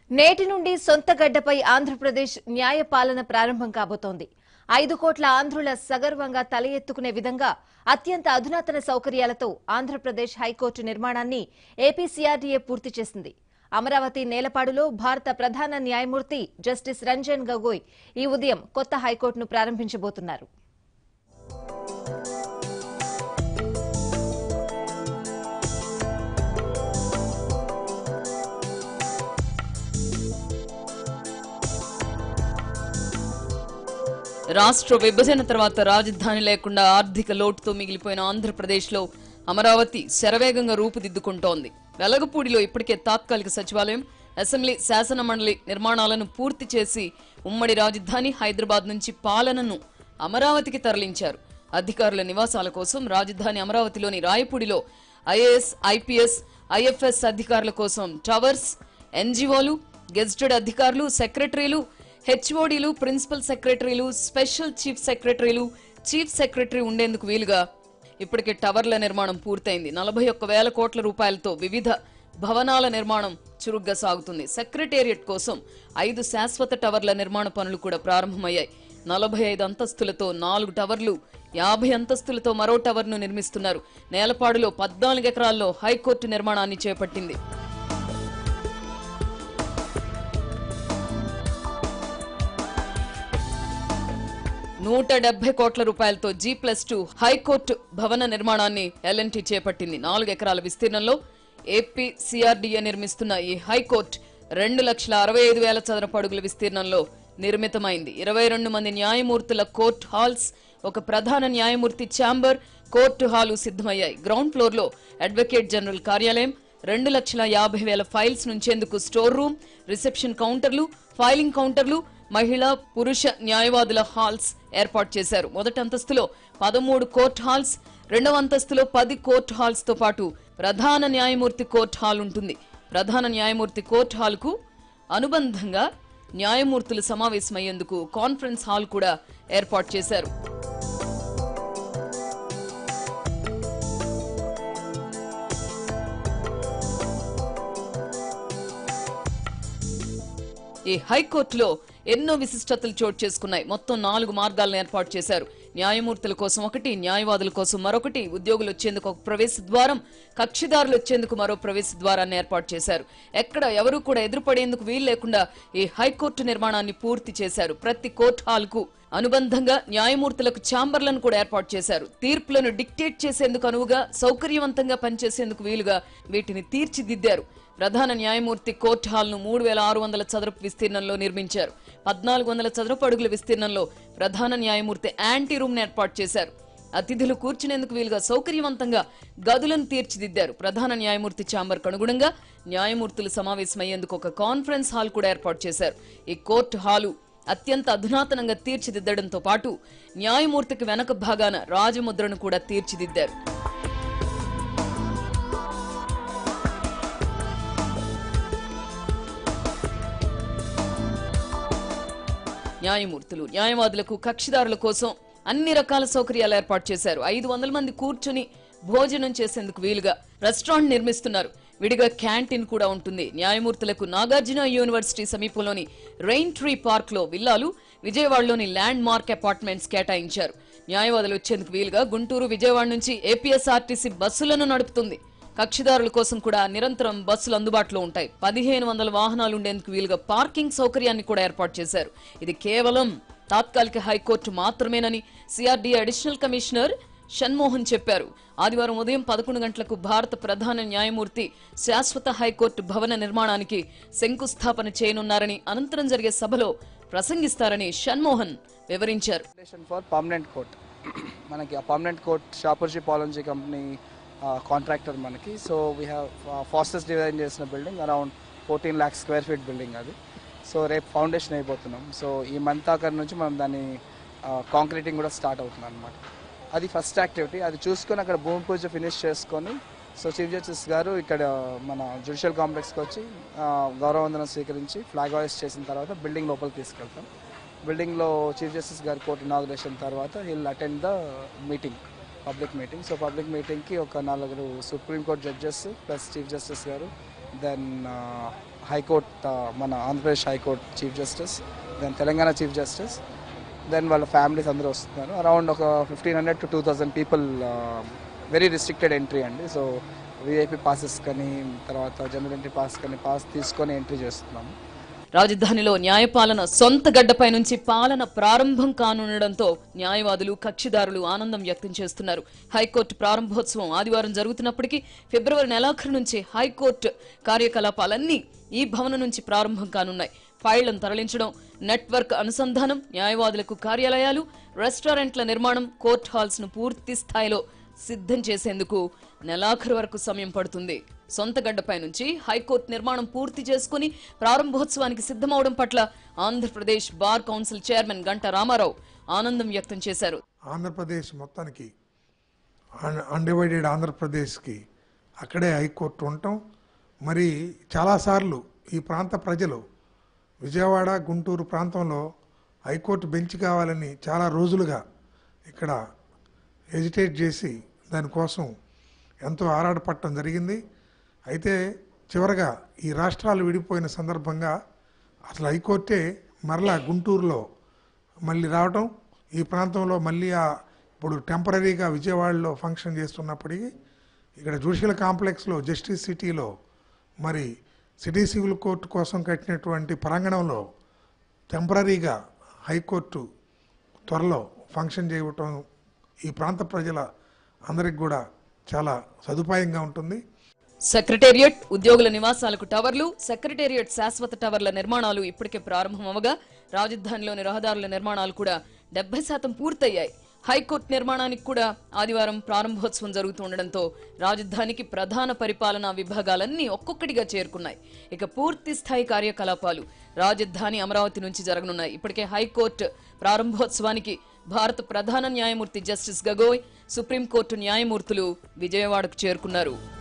నేటి నుండి సొంత గడ్డపై ఆంధ్రప్రదేశ్ న్యాయ పాలన ప్రారంభం కాబోతోంది ఐదు కోట్ల ఆంధ్రుల సగర్వంగా తల ఎత్తుకునే విధంగా అత్యంత అధునాతన సౌకర్యాలతో ఆంధ్రప్రదేశ్ హైకోర్టు నిర్మాణాన్ని ఏపీ సీఆర్డీఏ పూర్తి చేసింది అమరావతి నేలపాడులో భారత ప్రధాన న్యాయమూర్తి జస్టిస్ రంజన్ గగోయ్ ఈ ఉదయం కొత్త హైకోర్టును ప్రారంభించబోతున్నారు రాష్ట్ర విభజన తర్వాత రాజధాని లేకుండా ఆర్థిక లోటుతో మిగిలిపోయిన ఆంధ్రప్రదేశ్లో అమరావతి శరవేగంగా రూపుదిద్దుకుంటోంది వెలగపూడిలో ఇప్పటికే తాత్కాలిక సచివాలయం అసెంబ్లీ శాసన మండలి నిర్మాణాలను పూర్తి చేసి ఉమ్మడి రాజధాని హైదరాబాద్ నుంచి పాలనను అమరావతికి తరలించారు అధికారుల నివాసాల కోసం రాజధాని అమరావతిలోని రాయపూడిలో ఐఏఎస్ ఐపీఎస్ ఐఎఫ్ఎస్ అధికారుల కోసం టవర్స్ ఎన్జీఓలు గెజిటెడ్ అధికారులు సెక్రటరీలు హెచ్ఓడీలు ప్రిన్సిపల్ సెక్రటరీలు స్పెషల్ చీఫ్ సెక్రటరీలు చీఫ్ సెక్రటరీ ఉండేందుకు వీలుగా ఇప్పటికే టవర్ల నిర్మాణం పూర్తయింది నలభై ఒక్క వేల కోట్ల రూపాయలతో వివిధ భవనాల నిర్మాణం చురుగ్గా సాగుతుంది సెక్రటేరియట్ కోసం ఐదు శాశ్వత టవర్ల నిర్మాణ పనులు కూడా ప్రారంభమయ్యాయి నలభై ఐదు అంతస్తులతో నాలుగు టవర్లు యాభై అంతస్తులతో మరో టవర్ను నిర్మిస్తున్నారు నేలపాడులో పద్నాలుగు ఎకరాల్లో హైకోర్టు నిర్మాణాన్ని చేపట్టింది నూట డెబ్బై కోట్ల రూపాయలతో జీ ప్లస్ టూ హైకోర్టు భవన నిర్మాణాన్ని ఎల్ఎన్టీ చేపట్టింది నాలుగు ఎకరాల విస్తీర్ణంలో ఏపీ సిఆర్డీఏ నిర్మిస్తున్న ఈ హైకోర్టు రెండు లక్షల అరవై ఐదు వేల చదరపు అడుగుల విస్తీర్ణంలో నిర్మితమైంది ఇరవై రెండు మంది న్యాయమూర్తుల కోర్ట్ హాల్స్ ఒక ప్రధాన న్యాయమూర్తి ఛాంబర్ కోర్టు హాలు సిద్ధమయ్యాయి గ్రౌండ్ ఫ్లోర్ లో అడ్వకేట్ జనరల్ కార్యాలయం రెండు లక్షల యాభై వేల ఫైల్స్ నుంచేందుకు స్టోర్ రూమ్ రిసెప్షన్ కౌంటర్లు ఫైలింగ్ కౌంటర్లు మహిళా పురుష న్యాయవాదుల హాల్స్ ఏర్పాటు చేశారు మొదటి అంతస్తులో పదమూడు కోర్ట్ హాల్స్ రెండవ అంతస్తులో పది కోర్ట్ హాల్స్ తో పాటు ప్రధాన న్యాయమూర్తి కోర్ట్ హాల్ ఉంటుంది ప్రధాన న్యాయమూర్తి కోర్ట్ హాల్ కు అనుబంధంగా న్యాయమూర్తులు సమావేశమయ్యేందుకు కాన్ఫరెన్స్ హాల్ కూడా ఏర్పాటు చేశారు ఈ హైకోర్టులో ఎన్నో విశిష్టతలు చోటు చేసుకున్నాయి మొత్తం నాలుగు మార్గాలను ఏర్పాటు చేశారు న్యాయమూర్తుల కోసం ఒకటి న్యాయవాదుల కోసం మరొకటి ఉద్యోగులు వచ్చేందుకు ఒక ప్రవేశ ద్వారం కక్షిదారులు వచ్చేందుకు మరో ప్రవేశ ద్వారాన్ని ఏర్పాటు చేశారు ఎక్కడ ఎవరూ కూడా ఎదురుపడేందుకు వీలు లేకుండా ఈ హైకోర్టు నిర్మాణాన్ని పూర్తి చేశారు ప్రతి కోర్టు హాల్ కు అనుబంధంగా న్యాయమూర్తులకు ఛాంబర్లను కూడా ఏర్పాటు చేశారు తీర్పులను డిక్టేట్ చేసేందుకు అనువుగా సౌకర్యవంతంగా పనిచేసేందుకు వీలుగా వీటిని తీర్చిదిద్దారు ప్రధాన న్యాయమూర్తి కోర్ట్ హాల్ ను మూడు వేల ఆరు వందల చదరపు విస్తీర్ణంలో నిర్మించారు పద్నాలుగు వందల చదరపు అడుగుల విస్తీర్ణంలో ప్రధాన న్యాయమూర్తి యాంటీ రూమ్ ను ఏర్పాటు చేశారు అతిథులు కూర్చునేందుకు వీలుగా సౌకర్యవంతంగా గదులను తీర్చిదిద్దారు ప్రధాన న్యాయమూర్తి ఛాంబర్ అనుగుణంగా న్యాయమూర్తులు సమావేశమయ్యేందుకు ఒక కాన్ఫరెన్స్ హాల్ కూడా ఏర్పాటు చేశారు ఈ కోర్టు హాలు అత్యంత అధునాతనంగా తీర్చిదిద్దడంతో పాటు న్యాయమూర్తికి వెనక భాగాన రాజముద్రను కూడా తీర్చిదిద్దారు న్యాయమూర్తులు న్యాయవాదులకు కక్షిదారుల కోసం అన్ని రకాల సౌకర్యాలు ఏర్పాటు చేశారు ఐదు వందల మంది కూర్చుని భోజనం చేసేందుకు వీలుగా రెస్టారెంట్ నిర్మిస్తున్నారు విడిగా క్యాంటీన్ కూడా ఉంటుంది న్యాయమూర్తులకు నాగార్జున యూనివర్సిటీ సమీపంలోని రెయిన్ ట్రీ పార్క్ లో విల్లాలు విజయవాడలోని ల్యాండ్ మార్క్ అపార్ట్మెంట్స్ కేటాయించారు న్యాయవాదులు వచ్చేందుకు వీలుగా గుంటూరు విజయవాడ నుంచి ఏపీఎస్ఆర్టీసీ బస్సులను నడుపుతుంది కక్షిదారుల కోసం కూడా నిరంతరం బస్సులు అందుబాటులో ఉంటాయి పదిహేను వందల వాహనాలు ఉండేందుకు వీలుగా పార్కింగ్ సౌకర్యాన్ని కూడా ఏర్పాటు చేశారు ఇది కేవలం తాత్కాలిక హైకోర్టు మాత్రమేనని సిఆర్డీ అడిషనల్ కమిషనర్ షణ్మోహన్ చెప్పారు ఆదివారం ఉదయం పదకొండు గంటలకు భారత ప్రధాన న్యాయమూర్తి శాశ్వత హైకోర్టు భవన నిర్మాణానికి శంకుస్థాపన చేయనున్నారని అనంతరం జరిగే సభలో ప్రసంగిస్తారని షణ్మోహన్ వివరించారు ఫౌండేషన్ ఫర్ పర్మనెంట్ కోర్ట్ మనకి ఆ permanent court Shapoorji Pallonji company contractor మనకి so we have fastest design చేసిన building around fourteen lakh square feet building అది సో రేపు ఫౌండేషన్ అయిపోతున్నాం సో ఈ మంత్ ఆఖరి నుంచి మనం దాన్ని కాంక్రీటింగ్ కూడా స్టార్ట్ అవుతుంది అనమాట అది ఫస్ట్ యాక్టివిటీ అది చూసుకొని అక్కడ భూమి పూజ ఫినిష్ చేసుకొని సో చీఫ్ జస్టిస్ గారు ఇక్కడ మన జ్యుడిషియల్ కాంప్లెక్స్కి వచ్చి ఆ, గౌరవవందనం స్వీకరించి ఫ్లాగ్ హాయిస్ట్ చేసిన తర్వాత బిల్డింగ్ లోపలికి తీసుకెళ్తాం బిల్డింగ్లో చీఫ్ జస్టిస్ గారి కోర్ట్ ఇనాగ్రేషన్ తర్వాత he'll attend the meeting public meeting so public మీటింగ్కి ఒక నలుగురు supreme court judges plus chief justice గారు దెన్ హైకోర్ట్ మన Andhra Pradesh high court chief justice then Telangana chief justice then వాళ్ళ ఫ్యామిలీస్ అందరూ వస్తున్నారు అరౌండ్ ఒక fifteen hundred to two thousand people very restricted entry అండి సో విఐపి పాసెస్ కానీ తర్వాత జనరల్ ఎంట్రీ పాస్ కానీ పాస్ తీసుకొని ఎంట్రీ చేస్తున్నాము రాజధానిలో న్యాయపాలన సొంత గడ్డపై నుంచి పాలన ప్రారంభం కానుండడంతో న్యాయవాదులు కక్షిదారులు ఆనందం వ్యక్తం చేస్తున్నారు హైకోర్టు ప్రారంభోత్సవం ఆదివారం జరుగుతున్నప్పటికీ ఫిబ్రవరి నెలాఖరు నుంచి హైకోర్టు కార్యకలాపాలన్నీ ఈ భవనం నుంచి ప్రారంభం కానున్నాయి ఫైళ్లను తరలించడం నెట్వర్క్ అనుసంధానం న్యాయవాదులకు కార్యాలయాలు రెస్టారెంట్ల నిర్మాణం కోర్ట్ హాల్స్ ను పూర్తి స్థాయిలో సిద్ధం చేసేందుకు నెలాఖరు వరకు సమయం పడుతుంది సొంత గడ్డపై నుంచి హైకోర్టు నిర్మాణం పూర్తి చేసుకుని ప్రారంభోత్సవానికి సిద్ధమవడం పట్ల ఆంధ్రప్రదేశ్ బార్ కౌన్సిల్ చైర్మన్ గంట రామారావు ఆనందం వ్యక్తం చేశారు ఆంధ్రప్రదేశ్ మొత్తానికి అన్డివైడెడ్ ఆంధ్రప్రదేశ్కి అక్కడే హైకోర్టు ఉండటం మరి చాలాసార్లు ఈ ప్రాంత ప్రజలు విజయవాడ గుంటూరు ప్రాంతంలో హైకోర్టు బెంచ్ కావాలని చాలా రోజులుగా ఇక్కడ ఎజిటేట్ చేసి దానికోసం ఎంతో ఆరాటపడటం జరిగింది అయితే చివరగా ఈ రాష్ట్రాలు విడిపోయిన సందర్భంగా అసలు హైకోర్టే మరలా గుంటూరులో మళ్ళీ రావటం ఈ ప్రాంతంలో మళ్ళీ ఆ ఇప్పుడు టెంపరీగా విజయవాడలో ఫంక్షన్ చేస్తున్నప్పటికీ ఇక్కడ జ్యుడిషియల్ కాంప్లెక్స్లో జస్టిస్ సిటీలో మరి సిటీ సివిల్ కోర్టు కోసం కట్టినటువంటి ప్రాంగణంలో టెంపరీగా హైకోర్టు త్వరలో ఫంక్షన్ చేయటం ఈ ప్రాంత ప్రజల అందరికి కూడా చాలా సదుపాయంగా ఉంటుంది సెక్రటేరియట్ ఉద్యోగుల నివాసాలకు టవర్లు సెక్రటేరియట్ శాశ్వత టవర్ల నిర్మాణాలు ఇప్పటికే ప్రారంభమవగా రాజధానిలోని రహదారుల నిర్మాణాలు కూడా డెబ్బై శాతం పూర్తయ్యాయి హైకోర్టు నిర్మాణానికి కూడా ఆదివారం ప్రారంభోత్సవం జరుగుతూ ఉండడంతో రాజధానికి ప్రధాన పరిపాలనా విభాగాలన్నీ ఒక్కొక్కటిగా చేరుకున్నాయి ఇక పూర్తి స్థాయి కార్యకలాపాలు రాజధాని అమరావతి నుంచి జరగనున్నాయి ఇప్పటికే హైకోర్టు ప్రారంభోత్సవానికి భారత ప్రధాన న్యాయమూర్తి జస్టిస్ గగోయ్ సుప్రీంకోర్టు న్యాయమూర్తులు విజయవాడకు చేరుకున్నారు